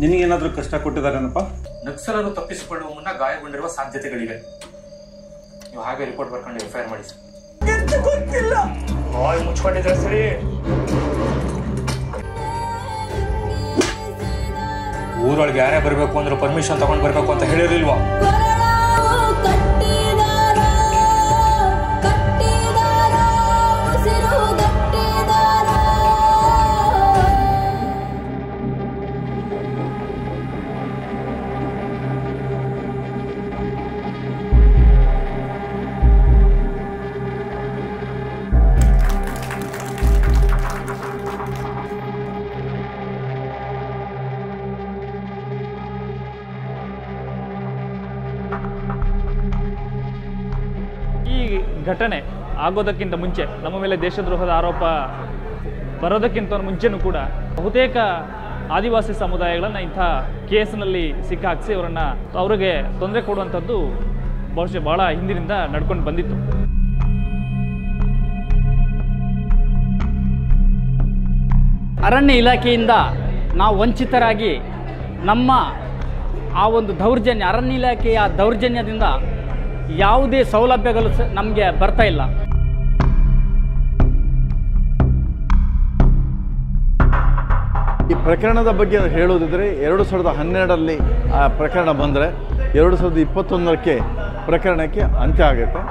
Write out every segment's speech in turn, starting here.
ನಿನಗೇನಾದ್ರೂ ಕಷ್ಟ ಕೊಟ್ಟಿದಾರೇನಪ್ಪ ನಕ್ಸಲರು ತಪ್ಪಿಸಿಕೊಳ್ಳುವ ಮುನ್ನ ಗಾಯಗೊಂಡಿರುವ ಸಾಧ್ಯತೆಗಳಿವೆ ನೀವು ಹಾಗೆ ರಿಪೋರ್ಟ್ ಬರ್ಕೊಂಡು ಎಫ್ ಐ ಆರ್ ಮಾಡಿ ಸರ್ ಬಾಯ್ ಮುಚ್ಕೊಂಡಿದ್ರೆ ಸರಿ ಊರೊಳಗೆ ಯಾರೇ ಬರಬೇಕು ಅಂದ್ರೆ ಪರ್ಮಿಷನ್ ತಗೊಂಡ್ ಬರ್ಬೇಕು ಅಂತ ಹೇಳಿರ್ಲಿಲ್ವಾ ಕಟ್ಟಿದಾರ ಕಟ್ಟಿದಾರ ಉಸಿರು ಗಟ್ಟಿದಾರ ಈ ಘಟನೆ ಆಗೋದಕ್ಕಿಂತ ಮುಂಚೆ ನಮ್ಮ ಮೇಲೆ ದೇಶದ್ರೋಹದ ಆರೋಪ ಬರೋದಕ್ಕಿಂತ ಮುಂಚೆನೂ ಕೂಡ ಬಹುತೇಕ ಆದಿವಾಸಿ ಸಮುದಾಯಗಳನ್ನು ಇಂಥ ಕೇಸ್ನಲ್ಲಿ ಸಿಕ್ಕಾಕ್ಸಿ ಅವರನ್ನು ಅವರಿಗೆ ತೊಂದರೆ ಕೊಡುವಂಥದ್ದು ಬಹುಶಃ ಭಾಳ ಹಿಂದಿನಿಂದ ನಡ್ಕೊಂಡು ಬಂದಿತ್ತು ಅರಣ್ಯ ಇಲಾಖೆಯಿಂದ ನಾವು ವಂಚಿತರಾಗಿ ನಮ್ಮ ಆ ಒಂದು ದೌರ್ಜನ್ಯ ಅರಣ್ಯ ಇಲಾಖೆಯ ದೌರ್ಜನ್ಯದಿಂದ ಯಾವುದೇ ಸೌಲಭ್ಯಗಳು ಸ ನಮಗೆ ಬರ್ತಾ ಇಲ್ಲ ಈ ಪ್ರಕರಣದ ಬಗ್ಗೆ ಹೇಳೋದಿದ್ರೆ ಎರಡು ಸಾವಿರದ ಹನ್ನೆರಡರಲ್ಲಿ ಆ ಪ್ರಕರಣ ಬಂದರೆ ಎರಡು ಸಾವಿರದ ಇಪ್ಪತ್ತೊಂದಕ್ಕೆ ಪ್ರಕರಣಕ್ಕೆ ಅಂತ್ಯ ಆಗುತ್ತೆ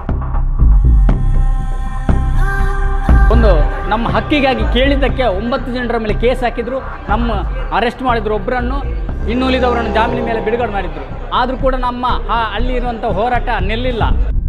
ಒಂದು ನಮ್ಮ ಹಕ್ಕಿಗಾಗಿ ಕೇಳಿದ್ದಕ್ಕೆ ಒಂಬತ್ತು ಜನರ ಮೇಲೆ ಕೇಸ್ ಹಾಕಿದ್ರು ನಮ್ಮ ಅರೆಸ್ಟ್ ಮಾಡಿದ್ರು ಒಬ್ಬರನ್ನು ಇನ್ನುಳಿದವರನ್ನು ಜಾಮೀನಿನ ಮೇಲೆ ಬಿಡುಗಡೆ ಮಾಡಿದ್ರು ಆದರೂ ಕೂಡ ನಮ್ಮ ಆ ಅಲ್ಲಿ ಇರುವಂಥ ಹೋರಾಟ ನಿಲ್ಲಿಲ್ಲ